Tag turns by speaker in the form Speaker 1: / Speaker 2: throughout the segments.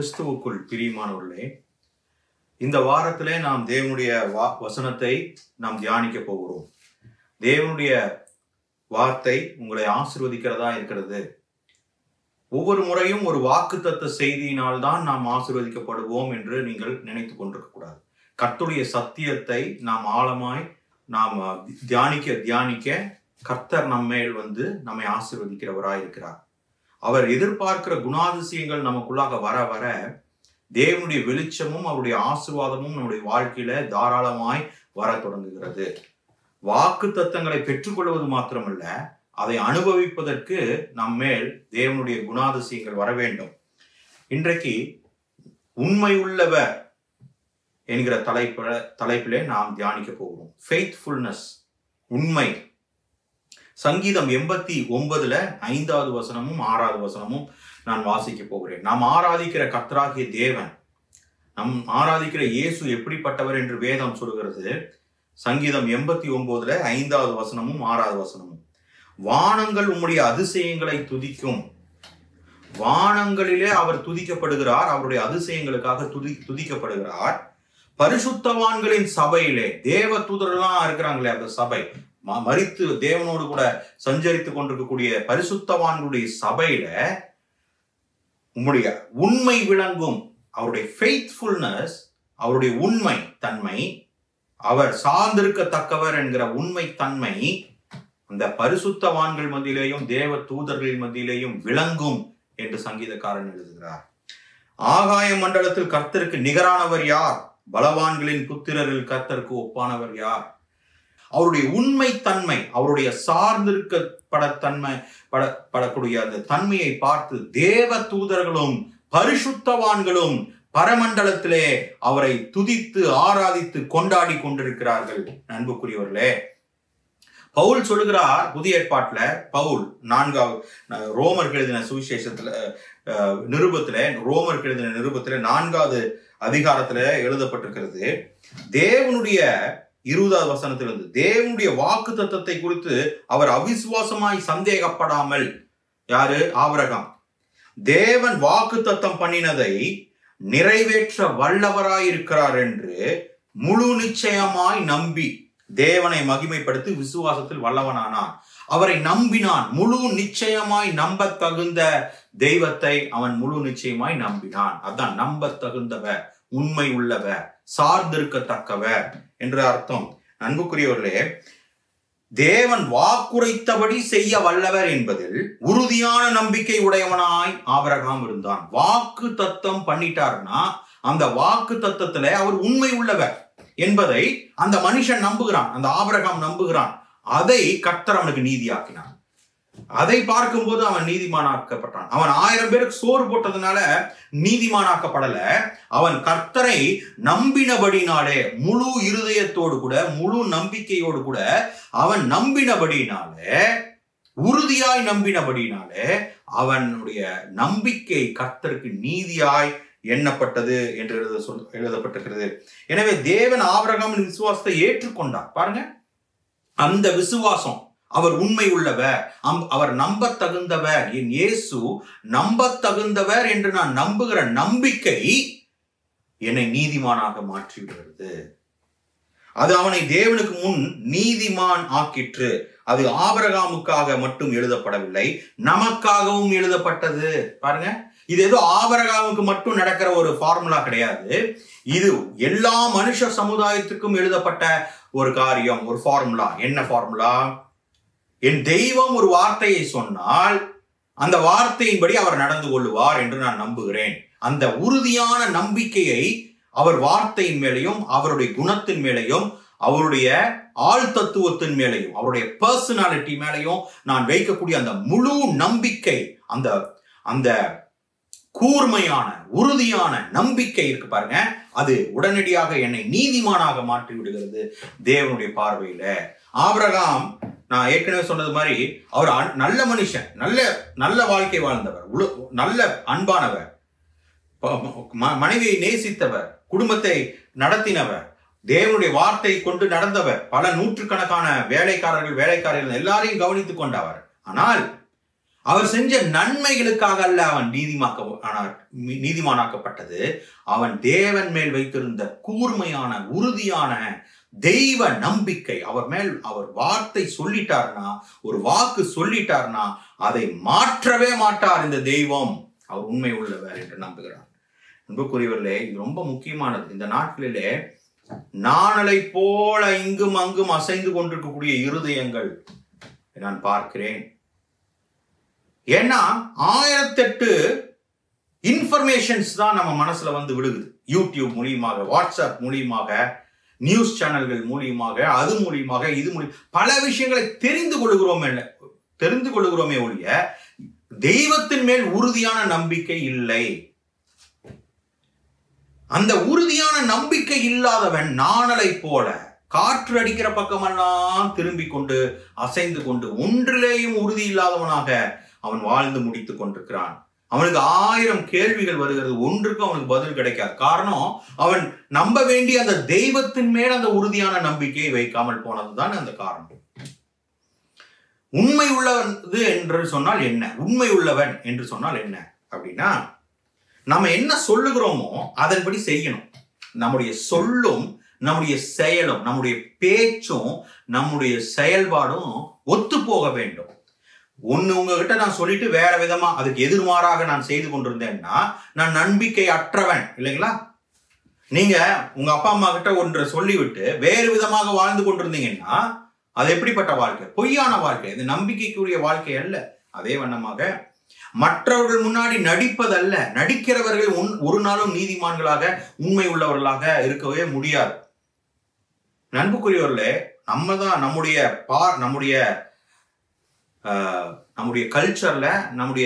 Speaker 1: கிறிஸ்துவுக்குள் பிரியமானவர்களே இந்த வாரத்திலே நாம் தேவனுடைய வா வசனத்தை நாம் தியானிக்க போகிறோம் தேவனுடைய வார்த்தை உங்களை ஆசிர்வதிக்கிறதா இருக்கிறது ஒவ்வொரு முறையும் ஒரு வாக்குத்தத்த செய்தியினால் தான் நாம் ஆசிர்வதிக்கப்படுவோம் என்று நீங்கள் நினைத்து கொண்டிருக்க கூடாது கர்த்தருடைய சத்தியத்தை நாம் ஆழமாய் நாம் தியானிக்க தியானிக்க கர்த்தர் நம்மேல் வந்து நம்மை ஆசிர்வதிக்கிறவராய் இருக்கிறார் அவர் எதிர்பார்க்கிற குணாதிசயங்கள் நமக்குள்ளாக வர வர தேவனுடைய வெளிச்சமும் அவருடைய ஆசிர்வாதமும் நம்முடைய வாழ்க்கையில தாராளமாய் வர தொடங்குகிறது வாக்கு தத்தங்களை பெற்றுக்கொள்வது மாத்திரமல்ல அதை அனுபவிப்பதற்கு நம்மேல் தேவனுடைய குணாதிசயங்கள் வர வேண்டும் இன்றைக்கு உண்மை உள்ளவர் என்கிற தலைப்பில தலைப்பிலே நாம் தியானிக்க போகிறோம் ஃபெய்த்ஃபுல்னஸ் உண்மை சங்கீதம் எண்பத்தி ஒன்பதுல ஐந்தாவது வசனமும் ஆறாவது வசனமும் நான் வாசிக்க போகிறேன் நாம் ஆராதிக்கிற கர்த்தராகிய தேவன் நம் ஆராதிக்கிற இயேசு எப்படிப்பட்டவர் என்று வேதம் சொல்கிறது சங்கீதம் எண்பத்தி ஒன்பதுல ஐந்தாவது வசனமும் ஆறாவது வசனமும் வானங்கள் உம்முடைய அதிசயங்களை துதிக்கும் வானங்களிலே அவர் துதிக்கப்படுகிறார் அவருடைய அதிசயங்களுக்காக துதி துதிக்கப்படுகிறார் பரிசுத்தவான்களின் சபையிலே தேவ தூதரெல்லாம் இருக்கிறாங்களே அந்த சபை மறித்து தேவனோடு கூட சஞ்சரித்து கொண்டிருக்கக்கூடிய பரிசுத்தவான்களுடைய சபையில உம்முடைய உண்மை விளங்கும் அவருடைய ஃபெய்த்ஃபுல்னஸ் அவருடைய உண்மை தன்மை அவர் சார்ந்திருக்கத்தக்கவர் என்கிற உண்மை தன்மை அந்த பரிசுத்தவான்கள் மத்தியிலேயும் தேவ தூதர்களின் மத்தியிலேயும் விளங்கும் என்று சங்கீதக்காரன் எழுதுகிறார் ஆகாய மண்டலத்தில் கர்த்தருக்கு நிகரானவர் யார் பலவான்களின் புத்திரரில் கர்த்தருக்கு ஒப்பானவர் யார் அவருடைய உண்மை தன்மை அவருடைய சார்ந்திருக்கப்பட தன்மை பட படக்கூடிய அந்த தன்மையை பார்த்து தேவ தூதர்களும் பரிசுத்தவான்களும் பரமண்டலத்திலே அவரை துதித்து ஆராதித்து கொண்டாடி கொண்டிருக்கிறார்கள் அன்புக்குரியவர்களே பவுல் சொல்லுகிறார் புதிய ஏற்பாட்டுல பவுல் நான்காவது ரோமர் எழுதின சுவிசேஷத்துல நிருபத்துல ரோமர் எழுதின நிருபத்துல நான்காவது அதிகாரத்துல எழுதப்பட்டிருக்கிறது தேவனுடைய இருபதாவது வசனத்திலிருந்து தேவனுடைய வாக்கு தத்துவத்தை குறித்து அவர் அவிசுவாசமாய் சந்தேகப்படாமல் யாரு ஆவரகம் தேவன் வாக்கு தத்தம் பண்ணினதை நிறைவேற்ற வல்லவராயிருக்கிறார் என்று முழு நிச்சயமாய் நம்பி தேவனை மகிமைப்படுத்தி விசுவாசத்தில் வல்லவனானான் அவரை நம்பினான் முழு நிச்சயமாய் நம்ப தகுந்த தெய்வத்தை அவன் முழு நிச்சயமாய் நம்பினான் அதான் நம்ப தகுந்தவர் உண்மை உள்ளவர் சார்ந்திருக்கத்தக்கவர் என்ற அர்த்தம் அன்புக்குரியவர்களே தேவன் வாக்குரைத்தபடி செய்ய வல்லவர் என்பதில் உறுதியான நம்பிக்கை உடையவனாய் ஆபரகாம் இருந்தான் வாக்கு தத்தம் பண்ணிட்டாருன்னா அந்த வாக்கு தத்தத்துல அவர் உண்மை உள்ளவர் என்பதை அந்த மனுஷன் நம்புகிறான் அந்த ஆபரகாம் நம்புகிறான் அதை கர்த்தர் அவனுக்கு நீதியாக்கினான் அதை பார்க்கும்போது அவன் நீதிமானாக்கப்பட்டான் அவன் ஆயிரம் பேருக்கு சோறு போட்டதுனால நீதிமானாக்கப்படல அவன் கர்த்தரை நம்பினபடினாலே முழு இருதயத்தோடு கூட முழு நம்பிக்கையோடு கூட அவன் நம்பினபடினாலே உறுதியாய் நம்பினபடினாலே அவனுடைய நம்பிக்கை கர்த்தருக்கு நீதியாய் எண்ணப்பட்டது என்று எழுத சொல் எழுதப்பட்டிருக்கிறது எனவே தேவன் ஆபரகாமின் விசுவாசத்தை ஏற்றுக்கொண்டார் பாருங்க அந்த விசுவாசம் அவர் உண்மை உள்ளவர் அவர் நம்ப தகுந்தவர் என் இயேசு நம்ப தகுந்தவர் என்று நான் நம்புகிற நம்பிக்கை என்னை நீதிமானாக மாற்றிவிடுகிறது அது அவனை தேவனுக்கு முன் நீதிமான் ஆக்கிற்று அது ஆபரகாமுக்காக மட்டும் எழுதப்படவில்லை நமக்காகவும் எழுதப்பட்டது பாருங்க இது ஏதோ ஆபரகாமுக்கு மட்டும் நடக்கிற ஒரு ஃபார்முலா கிடையாது இது எல்லா மனுஷ சமுதாயத்துக்கும் எழுதப்பட்ட ஒரு காரியம் ஒரு ஃபார்முலா என்ன ஃபார்முலா என் தெய்வம் ஒரு வார்த்தையை சொன்னால் அந்த வார்த்தையின்படி அவர் நடந்து கொள்ளுவார் என்று நான் நம்புகிறேன் அந்த உறுதியான நம்பிக்கையை அவர் வார்த்தையின் மேலையும் அவருடைய குணத்தின் மேலையும் அவருடைய ஆள் தத்துவத்தின் மேலையும் அவருடைய பர்சனாலிட்டி மேலையும் நான் வைக்கக்கூடிய அந்த முழு நம்பிக்கை அந்த அந்த கூர்மையான உறுதியான நம்பிக்கை இருக்கு பாருங்க அது உடனடியாக என்னை நீதிமானாக மாற்றி விடுகிறது தேவனுடைய பார்வையில ஆபிரகாம் நான் ஏற்கனவே சொன்னது மாதிரி அவர் நல்ல மனுஷன் நல்ல நல்ல வாழ்க்கை வாழ்ந்தவர் நல்ல அன்பானவர் மனைவியை நேசித்தவர் குடும்பத்தை நடத்தினவர் தேவனுடைய வார்த்தை கொண்டு நடந்தவர் பல நூற்றுக்கணக்கான வேலைக்காரர்கள் வேலைக்காரர்கள் எல்லாரையும் கவனித்துக் கொண்டவர் ஆனால் அவர் செஞ்ச நன்மைகளுக்காக அல்ல அவன் நீதிமாக்க ஆனார் நீதிமானாக்கப்பட்டது அவன் தேவன் மேல் வைத்திருந்த கூர்மையான உறுதியான தெய்வ நம்பிக்கை அவர் மேல் அவர் வார்த்தை சொல்லிட்டார்னா ஒரு வாக்கு சொல்லிட்டார்னா அதை மாற்றவே மாட்டார் இந்த தெய்வம் அவர் உண்மை உள்ளவர் என்று நம்புகிறார் அன்புக்குரியவர்களே இது ரொம்ப முக்கியமானது இந்த நாட்களிலே நாணலை போல இங்கும் அங்கும் அசைந்து கொண்டிருக்கக்கூடிய இருதயங்கள் நான் பார்க்கிறேன் ஏன்னா ஆயிரத்தெட்டு இன்ஃபர்மேஷன்ஸ் தான் நம்ம மனசுல வந்து விடுகுது யூடியூப் மூலியமாக வாட்ஸ்அப் மூலியமாக நியூஸ் சேனல்கள் மூலியமாக அது மூலியமாக இது மூலியம் பல விஷயங்களை தெரிந்து கொள்கிறோம் இல்லை தெரிந்து கொள்கிறோமே ஒழிய தெய்வத்தின் மேல் உறுதியான நம்பிக்கை இல்லை அந்த உறுதியான நம்பிக்கை இல்லாதவன் நாணலை போல காற்று அடிக்கிற பக்கமெல்லாம் திரும்பி கொண்டு அசைந்து கொண்டு ஒன்றிலேயும் உறுதி இல்லாதவனாக அவன் வாழ்ந்து முடித்துக் கொண்டிருக்கிறான் அவனுக்கு ஆயிரம் கேள்விகள் வருகிறது ஒன்றுக்கும் அவனுக்கு பதில் கிடைக்காது காரணம் அவன் நம்ப வேண்டிய அந்த தெய்வத்தின் மேல் அந்த உறுதியான நம்பிக்கையை வைக்காமல் போனதுதான் அந்த காரணம் உண்மை உள்ளது என்று சொன்னால் என்ன உண்மை உள்ளவன் என்று சொன்னால் என்ன அப்படின்னா நம்ம என்ன சொல்லுகிறோமோ அதன்படி செய்யணும் நம்முடைய சொல்லும் நம்முடைய செயலும் நம்முடைய பேச்சும் நம்முடைய செயல்பாடும் ஒத்து போக வேண்டும் ஒண்ணு உங்ககிட்ட நான் சொல்லிட்டு வேற விதமா அதுக்கு எதிர்மாறாக நான் செய்து கொண்டிருந்தேன்னா நான் நம்பிக்கை அற்றவன் இல்லைங்களா நீங்க உங்க அப்பா அம்மா கிட்ட ஒன்றை சொல்லிவிட்டு வேறு விதமாக வாழ்ந்து கொண்டிருந்தீங்கன்னா அது எப்படிப்பட்ட வாழ்க்கை பொய்யான வாழ்க்கை இது நம்பிக்கைக்குரிய வாழ்க்கை அல்ல அதே வண்ணமாக மற்றவர்கள் முன்னாடி நடிப்பதல்ல நடிக்கிறவர்கள் ஒரு நாளும் நீதிமான்களாக உண்மை உள்ளவர்களாக இருக்கவே முடியாது நண்புக்குரியவர்களே நம்ம தான் நம்முடைய பா நம்முடைய நம்முடைய கல்ச்சர்ல நம்முடைய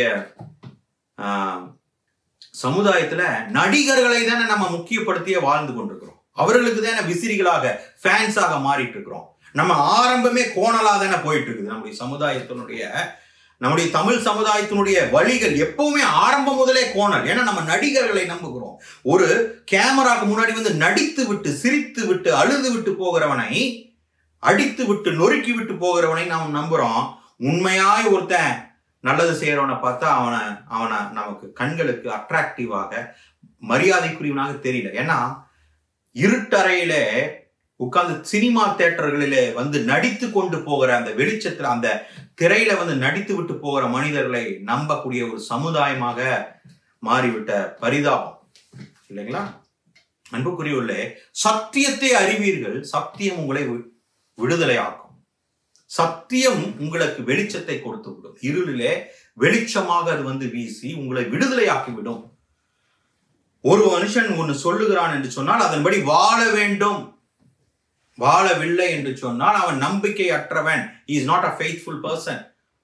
Speaker 1: சமுதாயத்துல நடிகர்களை தானே நம்ம முக்கியப்படுத்தியே வாழ்ந்து கொண்டிருக்கிறோம் அவர்களுக்கு தானே விசிறிகளாக ஃபேன்ஸாக மாறிட்டு இருக்கிறோம் நம்ம ஆரம்பமே கோணலா தானே போயிட்டு இருக்குது நம்முடைய சமுதாயத்தினுடைய நம்முடைய தமிழ் சமுதாயத்தினுடைய வழிகள் எப்பவுமே ஆரம்பம் முதலே கோணல் ஏன்னா நம்ம நடிகர்களை நம்புகிறோம் ஒரு கேமராக்கு முன்னாடி வந்து நடித்து விட்டு சிரித்து விட்டு அழுது விட்டு போகிறவனை அடித்து விட்டு நொறுக்கி விட்டு போகிறவனை நாம் நம்புறோம் உண்மையாய் ஒருத்தன் நல்லது செய்யறவனை பார்த்தா அவனை அவனை நமக்கு கண்களுக்கு அட்ராக்டிவாக மரியாதைக்குரியவனாக தெரியல ஏன்னா இருட்டறையில உட்கார்ந்து சினிமா தேட்டர்களிலே வந்து நடித்து கொண்டு போகிற அந்த வெளிச்சத்துல அந்த திரையில வந்து நடித்து விட்டு போகிற மனிதர்களை நம்பக்கூடிய ஒரு சமுதாயமாக மாறிவிட்ட பரிதாபம் இல்லைங்களா அன்புக்குரியவுள்ளே சத்தியத்தை அறிவீர்கள் சத்தியம் உங்களை விடுதலை ஆக்கும் சத்தியம் உங்களுக்கு வெளிச்சத்தை கொடுத்து விடும் இருளிலே வெளிச்சமாக அது வந்து வீசி உங்களை விடுதலையாக்கி விடும் ஒரு மனுஷன் ஒன்று சொல்லுகிறான் என்று சொன்னால் அதன்படி வாழ வேண்டும் வாழவில்லை என்று சொன்னால் அவன் நம்பிக்கை அற்றவன் is not a faithful person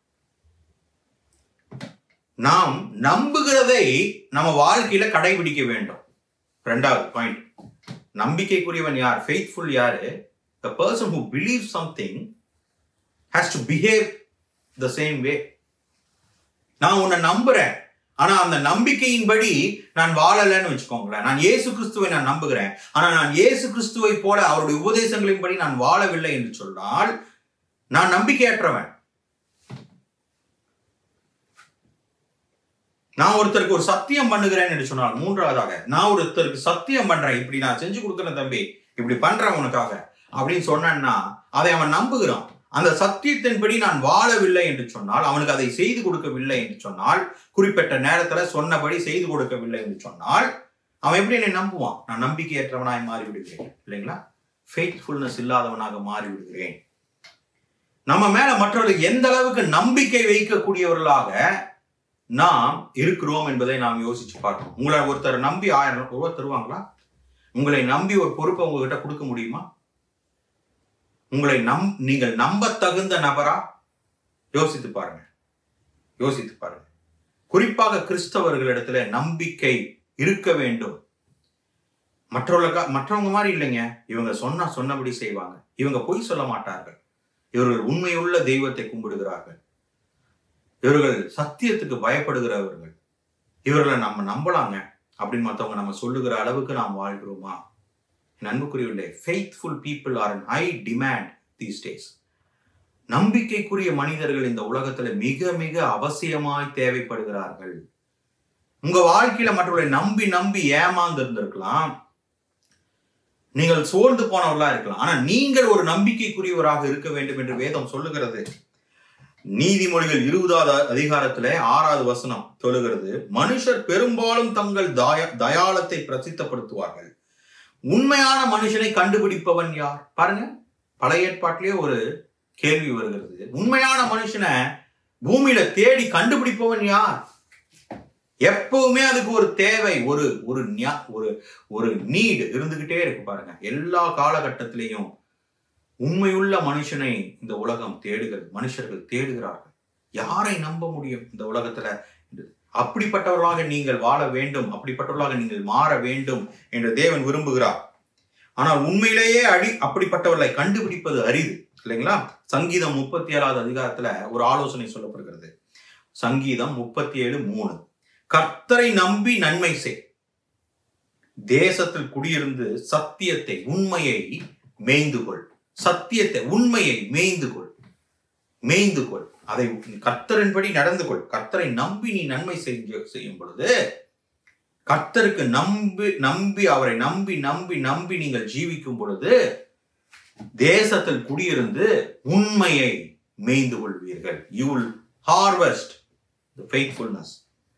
Speaker 1: நாம் நம்புகிறதை நம்ம வாழ்க்கையில கடைபிடிக்க வேண்டும் ரெண்டாவது பாயிண்ட் நம்பிக்கைக்குரியவன் யார் ஃபெய்த்ஃபுல் யாரு the person who believe something has to behave the same way நான் உன்னை நம்புறேன் ஆனா அந்த நம்பிக்கையின்படி நான் வாழலைன்னு வச்சுக்கோங்களேன் நான் இயேசு கிறிஸ்துவை நான் நம்புகிறேன் ஆனா நான் இயேசு கிறிஸ்துவை போல அவருடைய உபதேசங்களின்படி நான் வாழவில்லை என்று சொன்னால் நான் நம்பிக்கையற்றவன் நான் ஒருத்தருக்கு ஒரு சத்தியம் பண்ணுகிறேன் என்று சொன்னால் மூன்றாவதாக நான் ஒருத்தருக்கு சத்தியம் பண்றேன் இப்படி நான் செஞ்சு கொடுக்குறேன் தம்பி இப்படி பண்றேன் உனக்காக அப்படின்னு சொன்னேன்னா அதை அவன் நம்புகிறான் அந்த சத்தியத்தின்படி நான் வாழவில்லை என்று சொன்னால் அவனுக்கு அதை செய்து கொடுக்கவில்லை என்று சொன்னால் குறிப்பிட்ட நேரத்துல சொன்னபடி செய்து கொடுக்கவில்லை என்று சொன்னால் அவன் எப்படி என்னை நம்புவான் நான் நம்பிக்கையற்றவனாய் மாறி விடுகிறேன் இல்லைங்களா ஃபெய்த்ஃபுல்னஸ் இல்லாதவனாக மாறி விடுகிறேன் நம்ம மேல மற்றவர்களுக்கு எந்த அளவுக்கு நம்பிக்கை வைக்கக்கூடியவர்களாக நாம் இருக்கிறோம் என்பதை நாம் யோசிச்சு பார்க்கணும் உங்களை ஒருத்தர் நம்பி ஆயிரம் ரூபாய் தருவாங்களா உங்களை நம்பி ஒரு பொறுப்பை உங்ககிட்ட கொடுக்க முடியுமா உங்களை நம் நீங்கள் நம்ப தகுந்த நபரா யோசித்து பாருங்க யோசித்து பாருங்க குறிப்பாக கிறிஸ்தவர்களிடத்துல நம்பிக்கை இருக்க வேண்டும் மற்றவர்களுக்கா மற்றவங்க மாதிரி இல்லைங்க இவங்க சொன்னா சொன்னபடி செய்வாங்க இவங்க பொய் சொல்ல மாட்டார்கள் இவர்கள் உண்மையுள்ள தெய்வத்தை கும்பிடுகிறார்கள் இவர்கள் சத்தியத்துக்கு பயப்படுகிறவர்கள் இவர்களை நம்ம நம்பலாங்க அப்படின்னு மற்றவங்க நம்ம சொல்லுகிற அளவுக்கு நாம் வாழ்கிறோமா என் அன்புக்குரியவில்லை faithful people are in high demand these days நம்பிக்கைக்குரிய மனிதர்கள் இந்த உலகத்துல மிக மிக அவசியமாய் தேவைப்படுகிறார்கள் உங்க வாழ்க்கையில மற்றவர்களை நம்பி நம்பி ஏமாந்து இருந்திருக்கலாம் நீங்கள் சோர்ந்து போனவர்களா இருக்கலாம் ஆனா நீங்கள் ஒரு நம்பிக்கைக்குரியவராக இருக்க வேண்டும் என்று வேதம் சொல்லுகிறது நீதிமொழிகள் இருபதாவது அதிகாரத்துல ஆறாவது வசனம் சொல்லுகிறது மனுஷர் பெரும்பாலும் தங்கள் தய தயாளத்தை பிரசித்தப்படுத்துவார்கள் உண்மையான மனுஷனை கண்டுபிடிப்பவன் யார் பாருங்க பழைய ஏற்பாட்டிலேயே ஒரு கேள்வி வருகிறது உண்மையான மனுஷனை பூமியில தேடி கண்டுபிடிப்பவன் யார் எப்பவுமே அதுக்கு ஒரு தேவை ஒரு ஒரு ஞா- ஒரு ஒரு நீடு இருந்துகிட்டே இருக்கு பாருங்க எல்லா காலகட்டத்திலையும் உண்மையுள்ள மனுஷனை இந்த உலகம் தேடுகிறது மனுஷர்கள் தேடுகிறார்கள் யாரை நம்ப முடியும் இந்த உலகத்துல என்று. அப்படிப்பட்டவர்களாக நீங்கள் வாழ வேண்டும் அப்படிப்பட்டவர்களாக நீங்கள் மாற வேண்டும் என்று தேவன் விரும்புகிறார் ஆனால் உண்மையிலேயே அடி அப்படிப்பட்டவர்களை கண்டுபிடிப்பது அரிது இல்லைங்களா சங்கீதம் முப்பத்தி ஏழாவது அதிகாரத்துல ஒரு ஆலோசனை சொல்லப்படுகிறது சங்கீதம் முப்பத்தி ஏழு மூணு கர்த்தரை நம்பி நன்மை செய் தேசத்தில் குடியிருந்து சத்தியத்தை உண்மையை மேய்ந்து கொள் சத்தியத்தை உண்மையை மேய்ந்து கொள் மேய்ந்து கொள் அதை கர்த்தரின்படி நடந்து கொள் கர்த்தரை நம்பி நீ நன்மை செஞ்சு செய்யும் பொழுது கர்த்தருக்கு நம்பி நம்பி அவரை நம்பி நம்பி நம்பி நீங்கள் ஜீவிக்கும் பொழுது தேசத்தில் குடியிருந்து உண்மையை மேய்ந்து கொள்வீர்கள் you will harvest the faithfulness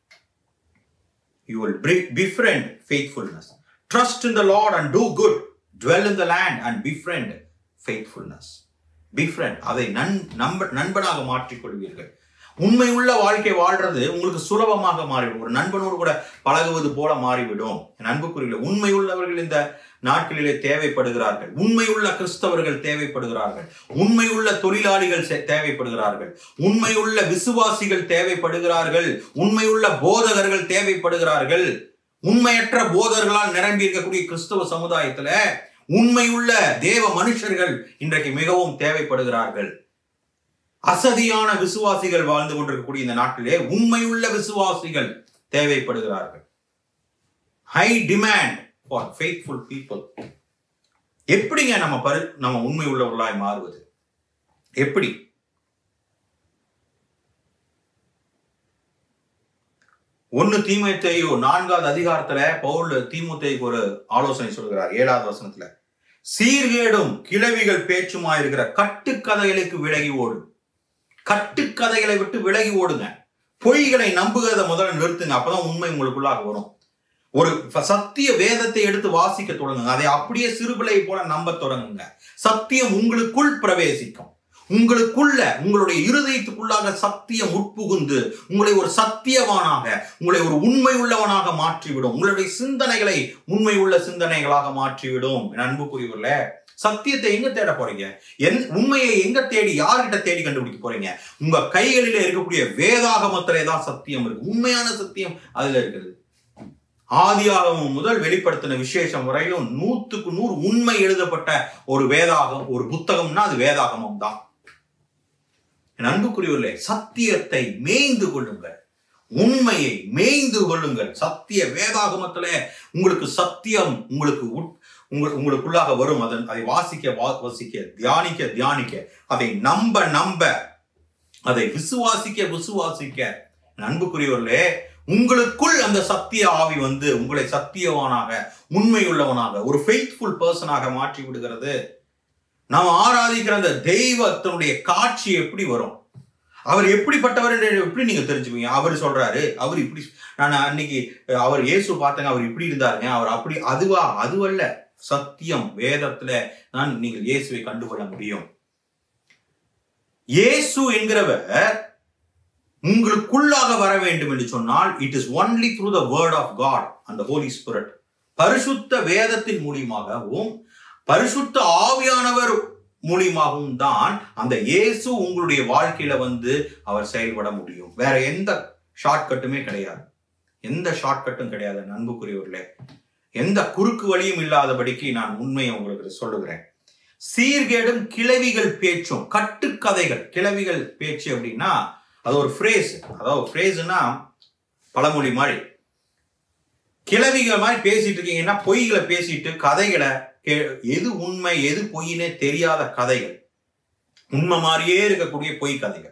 Speaker 1: you will befriend faithfulness trust in the lord and do good dwell in the land and befriend faithfulness befriend அதை நன் நம்ப நண்பனாக மாற்றிக் கொள்வீர்கள் உண்மை உள்ள வாழ்க்கை வாழ்றது உங்களுக்கு சுலபமாக மாறிவிடும் ஒரு நண்பனோடு கூட பழகுவது போல மாறிவிடும் என் அன்புக்குரியவர்களே உண்மை உள்ளவர்கள் இந்த நாட்களிலே தேவைப்படுகிறார்கள் உண்மையுள்ள கிறிஸ்தவர்கள் தேவைப்படுகிறார்கள் உண்மையுள்ள தொழிலாளிகள் சே- தேவைப்படுகிறார்கள் உண்மையுள்ள விசுவாசிகள் தேவைப்படுகிறார்கள் உண்மையுள்ள போதகர்கள் தேவைப்படுகிறார்கள் உண்மையற்ற போதகர்களால் நிரம்பி இருக்கக்கூடிய கிறிஸ்தவ சமுதாயத்துல உண்மையுள்ள தேவ மனுஷர்கள் இன்றைக்கு மிகவும் தேவைப்படுகிறார்கள் அசதியான விசுவாசிகள் வாழ்ந்து கொண்டிருக்கக்கூடிய இந்த நாட்டிலே உண்மையுள்ள விசுவாசிகள் தேவைப்படுகிறார்கள் high demand for faithful people எப்படிங்க நம்ம பரு நம்ம உண்மை உள்ளவர்களாய் மாறுவது எப்படி ஒன்னு தீமோத்தேயு நான்காவது அதிகாரத்துல பவுல் தீமோத்தேயுக்கு ஒரு ஆலோசனை சொல்கிறார் ஏழாவது வசனத்துல சீர்கேடும் கிளவிகள் பேச்சுமாயிருக்கிற கட்டுக்கதைகளுக்கு விலகி ஓடு கட்டுக்கதைகளை விட்டு விலகி ஓடுங்க பொய்களை நம்புகிறத முதல்ல நிறுத்துங்க அப்பதான் உண்மை உங்களுக்குள்ளாக வரும் ஒரு ஃப- சத்திய வேதத்தை எடுத்து வாசிக்க தொடங்குங்க அதை அப்படியே சிறுபிள்ளை போல நம்ப தொடங்குங்க சத்தியம் உங்களுக்குள் பிரவேசிக்கும் உங்களுக்குள்ள உங்களுடைய இருதயத்துக்குள்ளாக சத்தியம் உட்புகுந்து உங்களை ஒரு சத்தியவானாக உங்களை ஒரு உண்மை உள்ளவனாக மாற்றிவிடும் உங்களுடைய சிந்தனைகளை உண்மை உள்ள சிந்தனைகளாக மாற்றிவிடும் என் அன்புக்குரியவர்கள சத்தியத்தை எங்க தேட போறீங்க என் உண்மையை எங்க தேடி யார்கிட்ட தேடி கண்டுபிடிக்க போறீங்க உங்க கைகளிலே இருக்கக்கூடிய வேதாகமத்திலே தான் சத்தியம் இருக்கு உண்மையான சத்தியம் அதுல இருக்குது ஆதியாகமம் முதல் வெளிப்படுத்தின விசேஷம் வரையிலும் நூத்துக்கு நூறு உண்மை எழுதப்பட்ட ஒரு வேதாகம் ஒரு புத்தகம்னா அது வேதாகமம் தான் என் அன்புக்குரியவர்களே சத்தியத்தை மேய்ந்து கொள்ளுங்கள் உண்மையை மேய்ந்து கொள்ளுங்கள் சத்திய வேதாகமத்திலே உங்களுக்கு சத்தியம் உங்களுக்கு உட் உங்கள் உங்களுக்குள்ளாக வரும் அதன் அதை வாசிக்க வா- வாசிக்க தியானிக்க தியானிக்க அதை நம்ப நம்ப அதை விசுவாசிக்க விசுவாசிக்க என் அன்புக்குரியவர்களே உங்களுக்குள் அந்த சத்திய ஆவி வந்து உங்களை சத்தியவானாக உண்மையுள்ளவனாக ஒரு ஃபெய்த்ஃபுல் பர்சனாக மாற்றி விடுகிறது நாம் ஆராதிக்கிற அந்த தெய்வத்தினுடைய காட்சி எப்படி வரும் அவர் எப்படிப்பட்டவர் என்று எப்படி நீங்க தெரிஞ்சுப்பீங்க அவர் சொல்றாரு அவர் இப்படி நான் அன்னைக்கு அஹ், அவர் இயேசு பார்த்தேங்க அவர் இப்படி இருந்தாருங்க அவர் அப்படி அதுவா அதுவல்ல சத்தியம் வேதத்துல தான் நீங்கள் இயேசுவை கண்டுகொள்ள முடியும் இயேசு என்கிறவர் உங்களுக்குள்ளாக வர வேண்டும் என்று சொன்னால் it is only through the word of God அந்த ஹோலி ஸ்பிரிட் பரிசுத்த வேதத்தின் மூலியமாகவும் பரிசுத்த ஆவியானவர் மூலியமாகவும் தான் அந்த இயேசு உங்களுடைய வாழ்க்கையில வந்து அவர் செயல்பட முடியும் வேற எந்த ஷார்ட்கட்டுமே கிடையாது எந்த ஷார்ட்கட்டும் கிடையாது நண்புக்குரியவர்களே எந்த குறுக்கு வழியும் இல்லாதபடிக்கு நான் உண்மையை உங்களுக்கு சொல்லுகிறேன் சீர்கேடும் கிளவிகள் பேச்சும் கட்டுக்கதைகள் கிளவிகள் பேச்சு அப்படின்னா அது ஒரு ஃப்ரேஸ் அதாவது ஃப்ரேஸ்னா பழமொழி மாதிரி கிளவிகள் மாதிரி பேசிட்டு இருக்கீங்கன்னா பொய்களை பேசிட்டு கதைகளை கே- எது உண்மை எது பொய்னே தெரியாத கதைகள் உண்மை மாதிரியே இருக்கக்கூடிய பொய் கதைகள்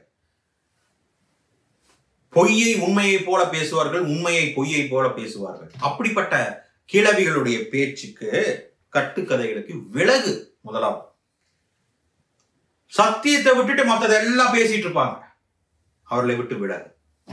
Speaker 1: பொய்யை உண்மையை போல பேசுவார்கள் உண்மையை பொய்யை போல பேசுவார்கள் அப்படிப்பட்ட கிழவிகளுடைய பேச்சுக்கு கட்டுக்கதைகளுக்கு விலகு முதலாவது சத்தியத்தை விட்டுட்டு மற்றதெல்லாம் பேசிட்டு இருப்பாங்க அவர்களை விட்டு விலகு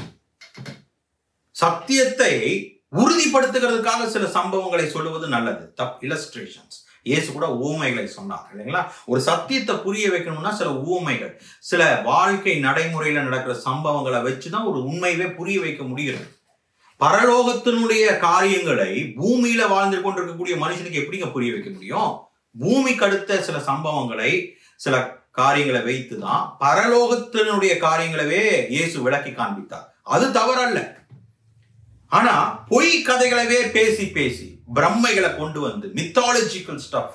Speaker 1: சத்தியத்தை உறுதிப்படுத்துகிறதுக்காக சில சம்பவங்களை சொல்லுவது நல்லது தப் இல்லஸ்ட்ரேஷன்ஸ் இயேசு கூட ஊமைகளை சொன்னார் இல்லைங்களா ஒரு சத்தியத்தை புரிய வைக்கணும்னா சில ஊமைகள் சில வாழ்க்கை நடைமுறையில நடக்கிற சம்பவங்களை வச்சுதான் ஒரு உண்மையவே புரிய வைக்க முடிகிறது பரலோகத்தினுடைய காரியங்களை பூமியில வாழ்ந்து கொண்டிருக்கக்கூடிய மனுஷனுக்கு எப்படிங்க புரிய வைக்க முடியும் பூமிக்கு அடுத்த சில சம்பவங்களை சில காரியங்களை வைத்துதான் பரலோகத்தினுடைய காரியங்களவே இயேசு விளக்கி காண்பித்தார் அது தவறல்ல ஆனா பொய் கதைகளவே பேசி பேசி பிரம்மைகளை கொண்டு வந்து மித்தாலஜிக்கல் ஸ்டஃப்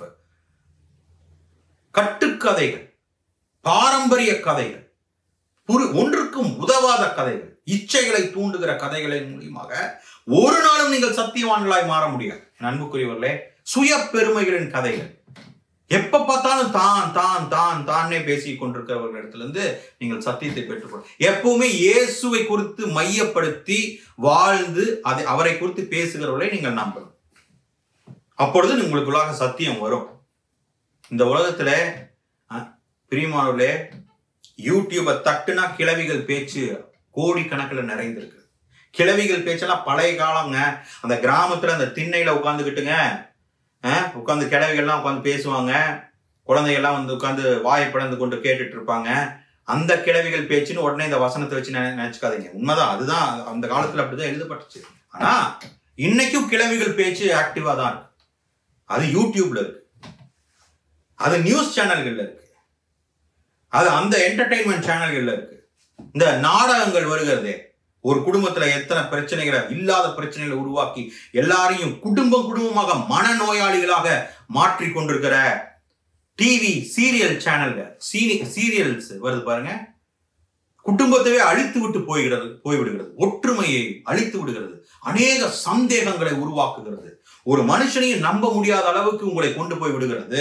Speaker 1: கட்டுக்கதைகள் பாரம்பரிய கதைகள் புரு ஒன்றுக்கும் உதவாத கதைகள் இச்சைகளை தூண்டுகிற கதைகளின் மூலியமாக ஒரு நாளும் நீங்கள் சத்தியவான்களாய் மாற முடியாது என் அன்புக்குரியவர்களே சுய பெருமைகளின் கதைகள் எப்ப பார்த்தாலும் தான் தான் தான் தானே பேசி கொண்டிருக்கிறவர்களிடத்துல இருந்து நீங்கள் சத்தியத்தை பெற்றுக்கொள்ள எப்பவுமே இயேசுவை குறித்து மையப்படுத்தி வாழ்ந்து அதை அவரை குறித்து பேசுகிறவர்களை நீங்கள் நம்பணும் அப்பொழுது உங்களுக்குள்ளாக சத்தியம் வரும் இந்த உலகத்துல அஹ், பிரியமானவர்களே யூடியூபை தட்டுனா கிழவிகள் பேச்சு கோடிக்கணக்கில் நிறைந்திருக்கு கிழவிகள் பேச்செல்லாம் பழைய காலங்க அந்த கிராமத்துல அந்த திண்ணையில உட்காந்துக்கிட்டுங்க உட்காந்து கிழவிகள்லாம் உட்காந்து பேசுவாங்க குழந்தைகள்லாம் வந்து உட்காந்து வாயை பிளந்து கொண்டு கேட்டுட்டு இருப்பாங்க அந்த கிழவிகள் பேச்சுன்னு உடனே இந்த வசனத்தை வச்சு நினை- நினைச்சுக்காதீங்க உண்மைதான் அதுதான் அந்த காலத்துல அப்படிதான் எழுதப்பட்டுச்சு ஆனா இன்னைக்கும் கிழவிகள் பேச்சு ஆக்டிவா தான் இருக்கு அது யூடியூப்ல இருக்கு அது நியூஸ் சேனல்கள்ல இருக்கு அது அந்த என்டர்டைன்மெண்ட் சேனல்கள்ல இருக்கு இந்த நாடகங்கள் வருகிறதே ஒரு குடும்பத்துல எத்தனை பிரச்சனைகளை இல்லாத பிரச்சனைகளை உருவாக்கி எல்லாரையும் குடும்பம் குடும்பமாக மனநோயாளிகளாக மாற்றி கொண்டிருக்கிற டிவி சீரியல் சேனல்ல சீனி சீரியல்ஸ் வருது பாருங்க குடும்பத்தையே அழித்து விட்டு போய்கிறது போய்விடுகிறது ஒற்றுமையை அழித்து விடுகிறது அநேக சந்தேகங்களை உருவாக்குகிறது ஒரு மனுஷனையும் நம்ப முடியாத அளவுக்கு உங்களை கொண்டு போய் விடுகிறது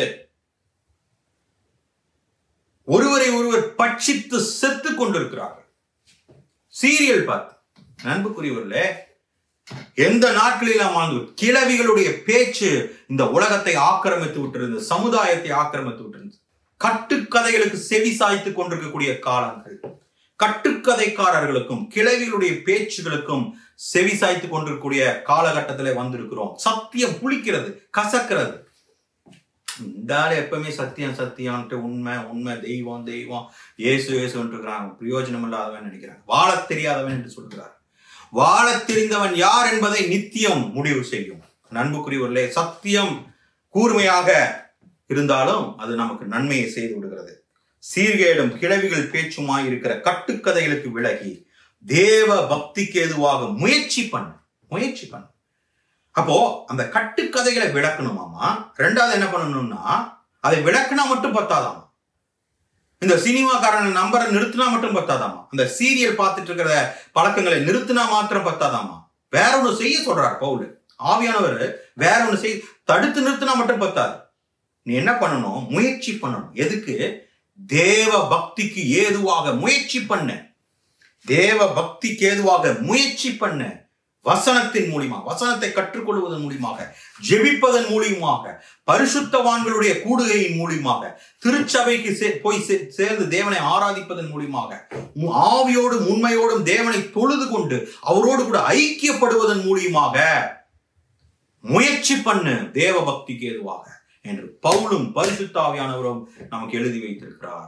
Speaker 1: ஒருவரை ஒருவர் பட்சித்து செத்து கொண்டிருக்கிறார்கள் சீரியல் பார்த்து அன்புக்குரியவர்களே எந்த நாட்களில் நாம் வாழ்ந்து கிழவிகளுடைய பேச்சு இந்த உலகத்தை ஆக்கிரமித்து விட்டிருந்தது சமுதாயத்தை ஆக்கிரமித்து விட்டிருந்தது கட்டுக்கதைகளுக்கு செவி சாய்த்து கொண்டிருக்கக்கூடிய காலங்கள் கட்டுக்கதைக்காரர்களுக்கும் கிழவிகளுடைய பேச்சுகளுக்கும் செவி சாய்த்து கொண்டிருக்கக்கூடிய காலகட்டத்திலே வந்திருக்கிறோம் சத்தியம் புளிக்கிறது கசக்கிறது இந்த ஆள் எப்பவுமே சத்தியம் சத்தியம்ன்ட்டு உண்மை உண்மை தெய்வம் தெய்வம் இயேசு இயேசுன்ட்டு இருக்கிறாங்க பிரயோஜனம் இல்லாதவன் நினைக்கிறாங்க வாழத் தெரியாதவன் என்று சொல்கிறார் வாழத் தெரிந்தவன் யார் என்பதை நித்தியம் முடிவு செய்யும் நண்புக்குரியவர்களே சத்தியம் கூர்மையாக இருந்தாலும் அது நமக்கு நன்மையை செய்து விடுகிறது சீர்கேடும் கிழவிகள் பேச்சுமாய் இருக்கிற கட்டுக்கதைகளுக்கு விலகி தேவ பக்திக்கு ஏதுவாக முயற்சி பண்ணு முயற்சி பண்ணு அப்போ அந்த கட்டுக்கதைகளை விளக்கணுமாமா ரெண்டாவது என்ன பண்ணணும்னா அதை விளக்குனா மட்டும் பத்தாதாமா இந்த சினிமாக்காரன் நம்பரை நிறுத்தினா மட்டும் பத்தாதாமா அந்த சீரியல் பார்த்துட்டு இருக்கிற பழக்கங்களை நிறுத்தினா மாத்திரம் பத்தாதாமா வேற ஒண்ணு செய்ய சொல்றார் பவுல் ஆவியானவர் வேற ஒண்ணு செய் தடுத்து நிறுத்தினா மட்டும் பத்தாது நீ என்ன பண்ணணும் முயற்சி பண்ணணும் எதுக்கு தேவ பக்திக்கு ஏதுவாக முயற்சி பண்ணு தேவ பக்திக்கு ஏதுவாக முயற்சி பண்ணு வசனத்தின் மூலியமாக வசனத்தை கற்றுக்கொள்வதன் மூலியமாக ஜெபிப்பதன் மூலியமாக பரிசுத்தவான்களுடைய கூடுகையின் மூலியமாக திருச்சபைக்கு சே- போய் சே- சேர்ந்து தேவனை ஆராதிப்பதன் மூலியமாக மு- ஆவியோடும் உண்மையோடும் தேவனை தொழுது கொண்டு அவரோடு கூட ஐக்கியப்படுவதன் மூலியமாக முயற்சி பண்ணு தேவ பக்திக்கு ஏதுவாக என்று பவுலும் பரிசுத்தாவியானவரும் நமக்கு எழுதி வைத்திருக்கிறார்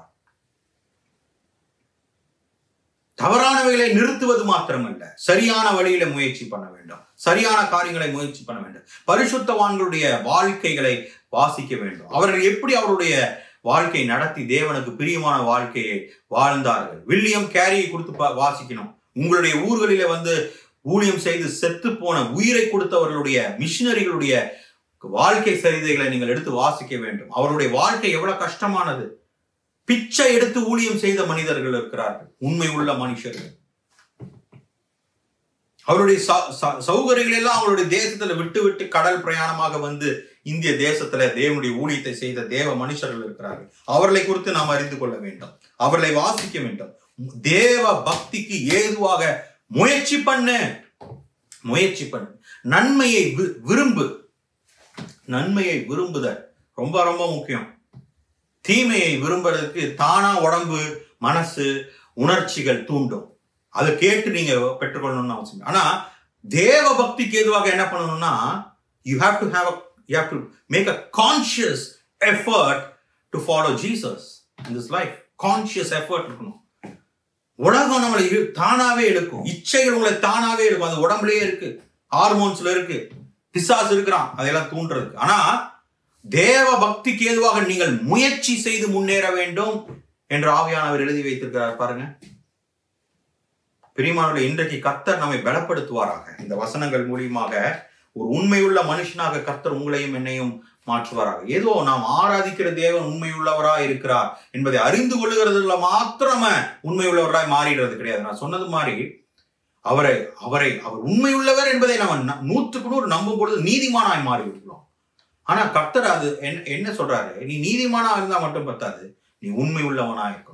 Speaker 1: தவறானவைகளை நிறுத்துவது மாத்திரமல்ல சரியான வழியில முயற்சி பண்ண வேண்டும் சரியான காரியங்களை முயற்சி பண்ண வேண்டும் பரிசுத்தவான்களுடைய வாழ்க்கைகளை வாசிக்க வேண்டும் அவர்கள் எப்படி அவருடைய வாழ்க்கை நடத்தி தேவனுக்கு பிரியமான வாழ்க்கையை வாழ்ந்தார்கள் வில்லியம் கேரியை கொடுத்து பா- வாசிக்கணும் உங்களுடைய ஊர்களில வந்து ஊழியம் செய்து செத்து போன உயிரை கொடுத்தவர்களுடைய மிஷினரிகளுடைய வாழ்க்கை சரிதைகளை நீங்கள் எடுத்து வாசிக்க வேண்டும் அவருடைய வாழ்க்கை எவ்வளவு கஷ்டமானது பிச்சை எடுத்து ஊழியம் செய்த மனிதர்கள் இருக்கிறார்கள் உண்மை உள்ள மனுஷர்கள் அவருடைய ச- ச- சௌகரியங்கள் எல்லாம் அவருடைய தேசத்துல விட்டு விட்டு கடல் பிரயாணமாக வந்து இந்திய தேசத்துல தேவனுடைய ஊழியத்தை செய்த தேவ மனுஷர்கள் இருக்கிறார்கள் அவர்களை குறித்து நாம் அறிந்து கொள்ள வேண்டும் அவர்களை வாசிக்க வேண்டும் தேவ பக்திக்கு ஏதுவாக முயற்சி பண்ணு முயற்சி பண்ணு நன்மையை வி- விரும்பு நன்மையை விரும்புதல் ரொம்ப ரொம்ப முக்கியம் தீமையை விரும்புறதுக்கு தானா உடம்பு மனசு உணர்ச்சிகள் தூண்டும் அதை கேட்டு நீங்க பெற்றுக்கொள்ளணும்னு அவசியம் இல்லை. ஆனா தேவ பக்திக்கு ஏதுவாக என்ன பண்ணணும்னா you have to have you have to make a conscious effort to follow Jesus in this life conscious effort இருக்கணும் உலகம் நம்மளை இழு- தானாவே இழுக்கும் இச்சைகள் உங்களை தானாவே இருக்கும் அது உடம்புலயே இருக்கு ஹார்மோன்ஸ்ல இருக்கு பிசாசு இருக்கிறான் அதெல்லாம் தூண்டுறதுக்கு ஆனா தேவ பக்திக்கு ஏதுவாக நீங்கள் முயற்சி செய்து முன்னேற வேண்டும் என்று ஆவியானவர் எழுதி வைத்திருக்கிறார் பாருங்க பிரியமானவர்களே இன்றைக்கு கர்த்தர் நம்மை பலப்படுத்துவாராக இந்த வசனங்கள் மூலியமாக ஒரு உண்மையுள்ள மனுஷனாக கர்த்தர் உங்களையும் என்னையும் மாற்றுவாராக ஏதோ நாம் ஆராதிக்கிற தேவன் உண்மையுள்ளவராய் இருக்கிறார் என்பதை அறிந்து கொள்ளுகிறதுல மாத்திரம உண்மையுள்ளவராய் மாறிடுறது கிடையாது நான் சொன்னது மாதிரி அவரை அவரை அவர் உண்மையுள்ளவர் என்பதை நம்ம ந- நூற்றுக்கு நூறு நம்பும் பொழுது நீதிமானாய் மாறி இருக்கிறோம் ஆனா கர்த்தர் அது என்ன என்ன சொல்றாரு நீ நீதிமானா இருந்தா மட்டும் பத்தாது நீ உண்மை உள்ளவனா இருக்கணும்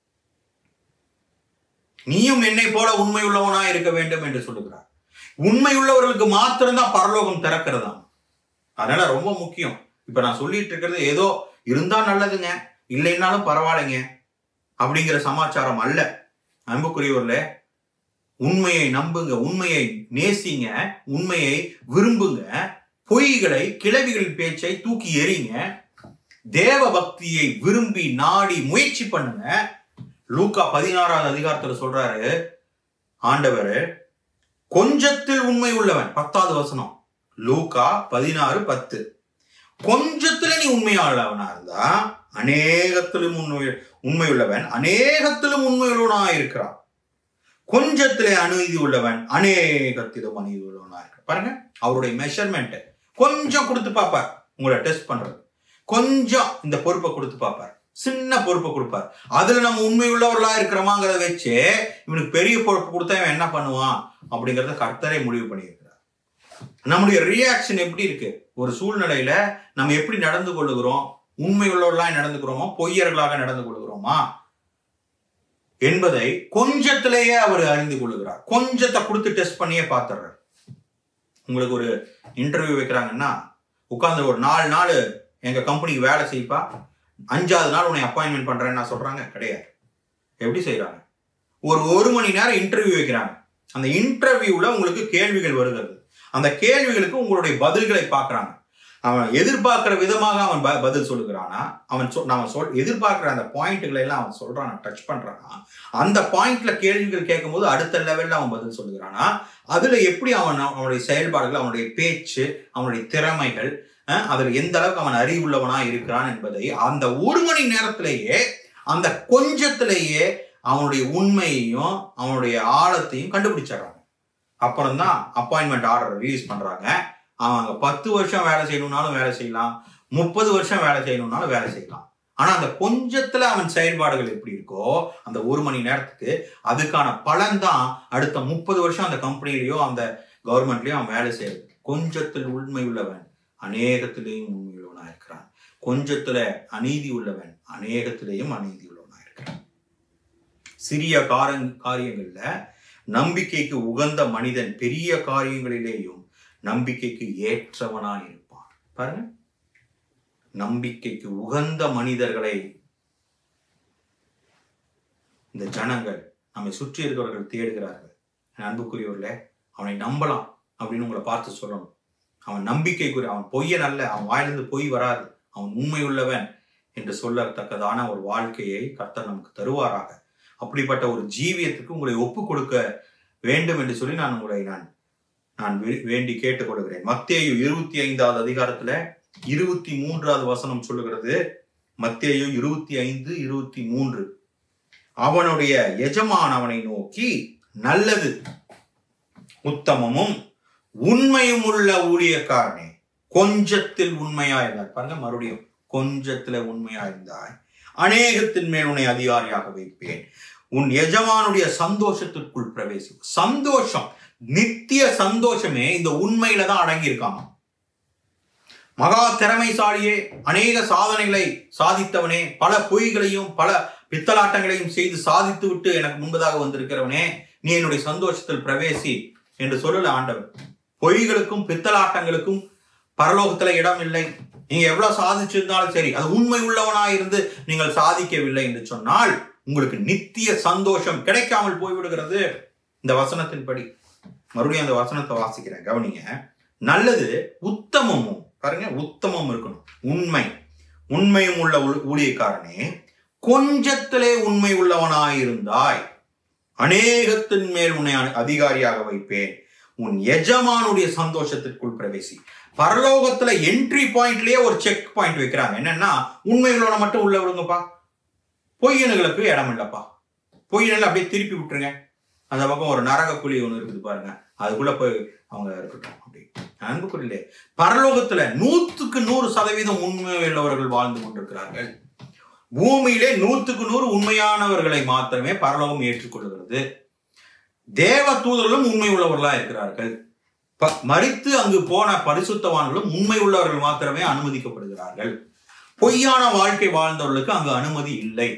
Speaker 1: நீயும் என்னை போல உண்மை உள்ளவனா இருக்க வேண்டும் என்று சொல்லுகிறார் உண்மை உள்ளவர்களுக்கு மாத்திரம்தான் பரலோகம் திறக்கிறதாம் அதனால ரொம்ப முக்கியம் இப்ப நான் சொல்லிட்டு இருக்கிறது ஏதோ இருந்தா நல்லதுங்க இல்லைன்னாலும் பரவாயில்லைங்க அப்படிங்கிற சமாச்சாரம் அல்ல அன்புக்குரியவர்கள உண்மையை நம்புங்க உண்மையை நேசிங்க உண்மையை விரும்புங்க பொய்களை கிளவிகளின் பேச்சை தூக்கி எறிங்க தேவ பக்தியை விரும்பி நாடி முயற்சி பண்ணுங்க லூக்கா பதினாறாவது அதிகாரத்துல சொல்றாரு ஆண்டவர் கொஞ்சத்தில் உண்மை உள்ளவன் பத்தாவது வசனம் லூக்கா பதினாறு பத்து கொஞ்சத்துல நீ உண்மையாளவனா இருந்தா அநேகத்திலும் உண்மை உண்மையுள்ளவன் அநேகத்திலும் உண்மையுள்ளவனா இருக்கிறான் கொஞ்சத்திலே அநீதி உள்ளவன் அநேகத்திலும் அநீதி உள்ளவனா இருக்கிறான் பாருங்க அவருடைய மெஷர்மெண்ட் கொஞ்சம் கொடுத்து பார்ப்பார் உங்களை டெஸ்ட் பண்றது கொஞ்சம் இந்த பொறுப்பை கொடுத்து பார்ப்பார் சின்ன பொறுப்பை கொடுப்பார் அதுல நம்ம உண்மை உள்ளவர்களா இருக்கிறோமாங்கிறத வச்சு இவனுக்கு பெரிய பொறுப்பு கொடுத்தா இவன் என்ன பண்ணுவான் அப்படிங்கறத கர்த்தரை முடிவு பண்ணியிருக்கிறார் நம்முடைய ரியாக்ஷன் எப்படி இருக்கு ஒரு சூழ்நிலையில நம்ம எப்படி நடந்து கொள்ளுகிறோம் உண்மை உள்ளவர்களாக நடந்துக்கிறோமா பொய்யர்களாக நடந்து கொள்கிறோமா என்பதை கொஞ்சத்திலேயே அவர் அறிந்து கொள்ளுகிறார் கொஞ்சத்தை கொடுத்து டெஸ்ட் பண்ணியே பார்த்துடுறார் உங்களுக்கு ஒரு இன்டர்வியூ வைக்கிறாங்கன்னா உட்கார்ந்து ஒரு நாலு நாள் எங்க கம்பெனிக்கு வேலை செய்ப்பா அஞ்சாவது நாள் உன்னை அப்பாயின்மெண்ட் பண்றேன்னு நான் சொல்றாங்க கிடையாது எப்படி செய்றாங்க ஒரு ஒரு மணி நேரம் இன்டர்வியூ வைக்கிறாங்க அந்த இன்டர்வியூல உங்களுக்கு கேள்விகள் வருகிறது அந்த கேள்விகளுக்கு உங்களுடைய பதில்களை பார்க்கறாங்க அவன் எதிர்பார்க்கிற விதமாக அவன் ப- பதில் சொல்லுகிறானா அவன் சொல் நாம சொல் எதிர்பார்க்கிற அந்த பாயிண்ட்டுகளை எல்லாம் அவன் சொல்றானா டச் பண்றானா அந்த பாயிண்ட்ல கேள்விகள் கேட்கும்போது அடுத்த லெவல்ல அவன் பதில் சொல்லுகிறானா அதுல எப்படி அவன் அவனுடைய செயல்பாடுகள் அவனுடைய பேச்சு அவனுடைய திறமைகள் அஹ், அதுல எந்த அளவுக்கு அவன் அறிவுள்ளவனா இருக்கிறான் என்பதை அந்த ஒரு மணி நேரத்திலேயே அந்த கொஞ்சத்திலேயே அவனுடைய உண்மையையும் அவனுடைய ஆழத்தையும் கண்டுபிடிச்சிடுறாங்க அப்புறம் தான் அப்பாயின்மெண்ட் ஆர்டர் ரிலீஸ் பண்றாங்க அவங்க பத்து வருஷம் வேலை செய்யணும்னாலும் வேலை செய்யலாம் முப்பது வருஷம் வேலை செய்யணும்னாலும் வேலை செய்யலாம் ஆனா அந்த கொஞ்சத்துல அவன் செயல்பாடுகள் எப்படி இருக்கோ அந்த ஒரு மணி நேரத்துக்கு அதுக்கான பலன் தான் அடுத்த முப்பது வருஷம் அந்த கம்பெனிலயோ அந்த கவர்மெண்ட்லயோ அவன் வேலை செய்யறது கொஞ்சத்தில் உண்மை உள்ளவன் அநேகத்திலேயும் உண்மை உள்ளவனா இருக்கிறான் கொஞ்சத்துல அநீதி உள்ளவன் அநேகத்திலேயும் அநீதி உள்ளவனா இருக்கிறான் சிறிய காரங் காரியங்கள்ல நம்பிக்கைக்கு உகந்த மனிதன் பெரிய காரியங்களிலேயும் நம்பிக்கைக்கு ஏற்றவனாய் இருப்பான் பாருங்க நம்பிக்கைக்கு உகந்த மனிதர்களை இந்த ஜனங்கள் நம்மை சுற்றி இருக்கிறவர்கள் தேடுகிறார்கள் என் அன்புக்குரியவர்களே அவனை நம்பலாம் அப்படின்னு உங்களை பார்த்து சொல்லணும் அவன் நம்பிக்கைக்குரிய அவன் பொய்யன் அல்ல அவன் வாயிலிருந்து பொய் வராது அவன் உண்மை உள்ளவன் என்று சொல்லத்தக்கதான ஒரு வாழ்க்கையை கர்த்தர் நமக்கு தருவாராக அப்படிப்பட்ட ஒரு ஜீவியத்துக்கு உங்களை ஒப்பு கொடுக்க வேண்டும் என்று சொல்லி நான் உங்களை நான் நான் வே- வேண்டி கேட்டுக்கொள்கிறேன் மத்தேயு இருபத்தி ஐந்தாவது அதிகாரத்துல இருபத்தி மூன்றாவது வசனம் சொல்லுகிறது மத்தேயு இருபத்தி ஐந்து இருபத்தி மூன்று அவனுடைய எஜமான் அவனை நோக்கி நல்லது உத்தமமும் உண்மையும் உள்ள ஊழியக்காரனே கொஞ்சத்தில் உண்மையா இருந்தார் பாருங்க மறுபடியும் கொஞ்சத்துல உண்மையா இருந்தாய் அநேகத்தின் மேல் உன்னை அதிகாரியாக வைப்பேன் உன் எஜமானுடைய சந்தோஷத்திற்குள் பிரவேசி சந்தோஷம் நித்திய சந்தோஷமே இந்த உண்மையில தான் அடங்கியிருக்காங்க மகா திறமைசாலியே அநேக சாதனைகளை சாதித்தவனே பல பொய்களையும் பல பித்தலாட்டங்களையும் செய்து சாதித்து விட்டு எனக்கு முன்பதாக வந்திருக்கிறவனே நீ என்னுடைய சந்தோஷத்தில் பிரவேசி என்று சொல்லல ஆண்டவர் பொய்களுக்கும் பித்தலாட்டங்களுக்கும் பரலோகத்துல இடம் இல்லை நீங்க எவ்வளவு சாதிச்சிருந்தாலும் சரி அது உண்மை உள்ளவனாய் இருந்து நீங்கள் சாதிக்கவில்லை என்று சொன்னால் உங்களுக்கு நித்திய சந்தோஷம் கிடைக்காமல் போய்விடுகிறது இந்த வசனத்தின்படி மறுபடியும் அந்த வசனத்தை வாசிக்கிறேன் கவனிங்க நல்லது உத்தமமும் பாருங்க உத்தமம் இருக்கணும் உண்மை உண்மையும் உள்ள ஊ- ஊழியக்காரனே கொஞ்சத்திலே உண்மை உள்ளவனாயிருந்தாய் அநேகத்தின் மேல் உன்னை அ- அதிகாரியாக வைப்பேன் உன் எஜமானுடைய சந்தோஷத்திற்குள் பிரவேசி பரலோகத்துல என்ட்ரி பாயிண்ட்லயே ஒரு செக் பாயிண்ட் வைக்கிறாங்க என்னன்னா உண்மைகளோட மட்டும் உள்ள விடுங்கப்பா பொய்யனுங்களுக்கு இடம் இல்லப்பா பொய்யனில் அப்படியே திருப்பி விட்டுருங்க அந்த பக்கம் ஒரு நரக குழி ஒன்று இருக்குது பாருங்க அதுக்குள்ள போய் அவங்க இருக்கட்டும் அப்படி அன்புக்குள்ளே பரலோகத்துல நூத்துக்கு நூறு சதவீதம் உண்மை உள்ளவர்கள் வாழ்ந்து கொண்டிருக்கிறார்கள் பூமியிலே நூத்துக்கு நூறு உண்மையானவர்களை மாத்திரமே பரலோகம் ஏற்றுக்கொள்கிறது தேவ தூதர்களும் உண்மை உள்ளவர்களா இருக்கிறார்கள் ப- மரித்து அங்கு போன பரிசுத்தவான்களும் உண்மை உள்ளவர்கள் மாத்திரமே அனுமதிக்கப்படுகிறார்கள் பொய்யான வாழ்க்கை வாழ்ந்தவர்களுக்கு அங்கு அனுமதி இல்லை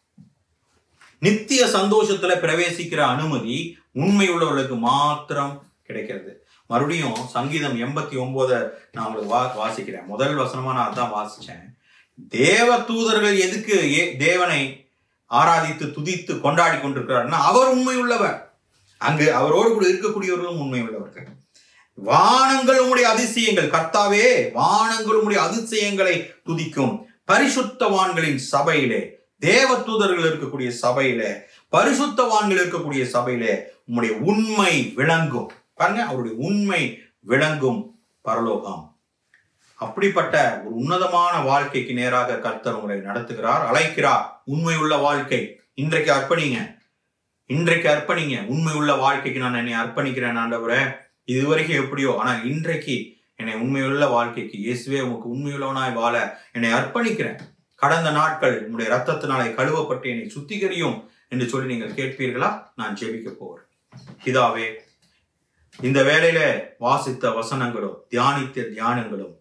Speaker 1: நித்திய சந்தோஷத்துல பிரவேசிக்கிற அனுமதி உண்மை உள்ளவர்களுக்கு மாத்திரம் கிடைக்கிறது மறுபடியும் சங்கீதம் எண்பத்தி ஒன்பத நான் உங்களுக்கு வா வாசிக்கிறேன் முதல் வசனமா நான் அதான் வாசிச்சேன் தேவ தூதர்கள் எதுக்கு ஏ- தேவனை ஆராதித்து துதித்து கொண்டாடி கொண்டிருக்கிறார்னா அவர் உண்மை உள்ளவர் அங்கு அவரோடு கூட இருக்கக்கூடியவர்களும் உண்மை உள்ளவர்கள் வானங்கள் உம்முடைய அதிசயங்கள் கர்த்தாவே வானங்கள் உம்முடைய அதிசயங்களை துதிக்கும் பரிசுத்தவான்களின் சபையிலே தேவ தூதர்கள் இருக்கக்கூடிய சபையிலே பரிசுத்தவான்கள் இருக்கக்கூடிய சபையிலே உம்முடைய உண்மை விளங்கும் பாருங்க அவருடைய உண்மை விளங்கும் பரலோகம் அப்படிப்பட்ட ஒரு உன்னதமான வாழ்க்கைக்கு நேராக கர்த்தர் உங்களை நடத்துகிறார் அழைக்கிறார் உண்மை உள்ள வாழ்க்கை இன்றைக்கு அர்ப்பணிங்க இன்றைக்கு அர்ப்பணிங்க உண்மை உள்ள வாழ்க்கைக்கு நான் என்னை அர்ப்பணிக்கிறேன் ஆண்டவரே இதுவரைக்கும் எப்படியோ ஆனா இன்றைக்கு என்னை உண்மையுள்ள வாழ்க்கைக்கு இயேசுவே உமக்கு உண்மையுள்ளவனாய் வாழ என்னை அர்ப்பணிக்கிறேன் கடந்த நாட்கள் உங்களுடைய ரத்தத்தினாலே கழுவப்பட்டு என்னை சுத்திகரியும் என்று சொல்லி நீங்கள் கேட்பீர்களா நான் ஜெபிக்க போகிறேன் பிதாவே இந்த வேளையில வாசித்த வசனங்களும் தியானித்த தியானங்களும்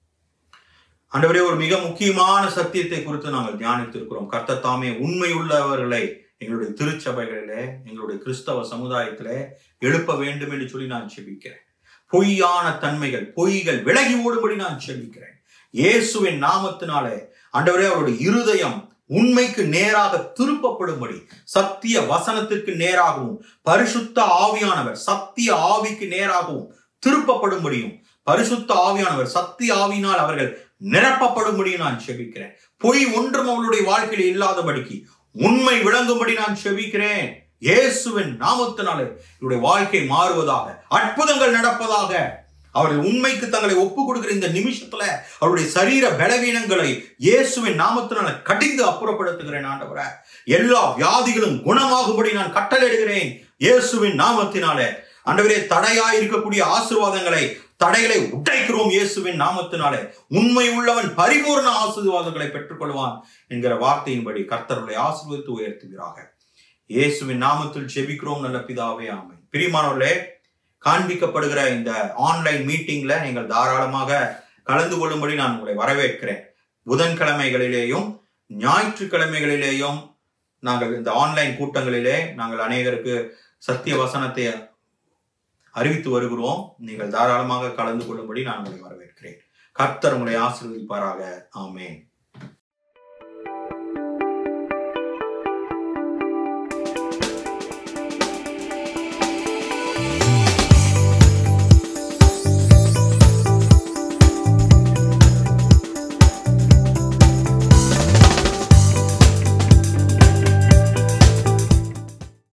Speaker 1: ஆண்டவரே ஒரு மிக முக்கியமான சத்தியத்தை குறித்து நாங்கள் தியானித்திருக்கிறோம் கர்த்தர் தாமே உண்மை உள்ளவர்களை எங்களுடைய திருச்சபைகளிலே எங்களுடைய கிறிஸ்தவ சமுதாயத்திலே எழுப்ப வேண்டும் என்று சொல்லி நான் செபிக்கிறேன் பொய்யான தன்மைகள் பொய்கள் விலகி ஓடும்படி நான் செபிக்கிறேன் இயேசுவின் நாமத்தினாலே ஆண்டவரே அவருடைய இருதயம் உண்மைக்கு நேராக திருப்பப்படும்படி சத்திய வசனத்திற்கு நேராகவும் பரிசுத்த ஆவியானவர் சத்திய ஆவிக்கு நேராகவும் திருப்பப்படும்படியும் பரிசுத்த ஆவியானவர் சத்திய ஆவியினால் அவர்கள் நிரப்பப்படும்படி நான் செபிக்கிறேன் பொய் ஒன்றும் அவளுடைய வாழ்க்கையில் இல்லாதபடிக்கு உண்மை விளங்கும்படி நான் செபிக்கிறேன் இயேசுவின் நாமத்தினாலே இவருடைய வாழ்க்கை மாறுவதாக அற்புதங்கள் நடப்பதாக அவர்கள் உண்மைக்கு தங்களை ஒப்பு கொடுக்கிற இந்த நிமிஷத்துல அவருடைய சரீர பலவீனங்களை இயேசுவின் நாமத்தினால கடிந்து அப்புறப்படுத்துகிறேன் ஆண்டவரே எல்லா வியாதிகளும் குணமாகும்படி நான் கட்டளையிடுகிறேன் இயேசுவின் நாமத்தினாலே ஆண்டவரே தடையா இருக்கக்கூடிய ஆசீர்வாதங்களை தடைகளை உடைக்கிறோம் இயேசுவின் நாமத்தினாலே உண்மை உள்ளவன் பரிபூர்ண ஆசீர்வாதங்களை பெற்றுக்கொள்வான் என்கிற வார்த்தையின்படி கர்த்தர்களை ஆசீர்வதித்து உயர்த்துகிறாக இயேசுவின் நாமத்தில் ஜெபிக்கிறோம் நல்ல பிதாவே ஆமை பிரியமானவர்களே காண்பிக்கப்படுகிற இந்த ஆன்லைன் மீட்டிங்ல நீங்கள் தாராளமாக கலந்து கொள்ளும்படி நான் உங்களை வரவேற்கிறேன் புதன்கிழமைகளிலேயும் ஞாயிற்றுக்கிழமைகளிலேயும் நாங்கள் இந்த ஆன்லைன் கூட்டங்களிலே நாங்கள் அநேகருக்கு சத்திய வசனத்தை அறிவித்து வருகிறோம் நீங்கள் தாராளமாக கலந்து கொள்ளும்படி நான் உங்களை வரவேற்கிறேன் கர்த்தர் உங்களை ஆசீர்வதிப்பாராக ஆமென்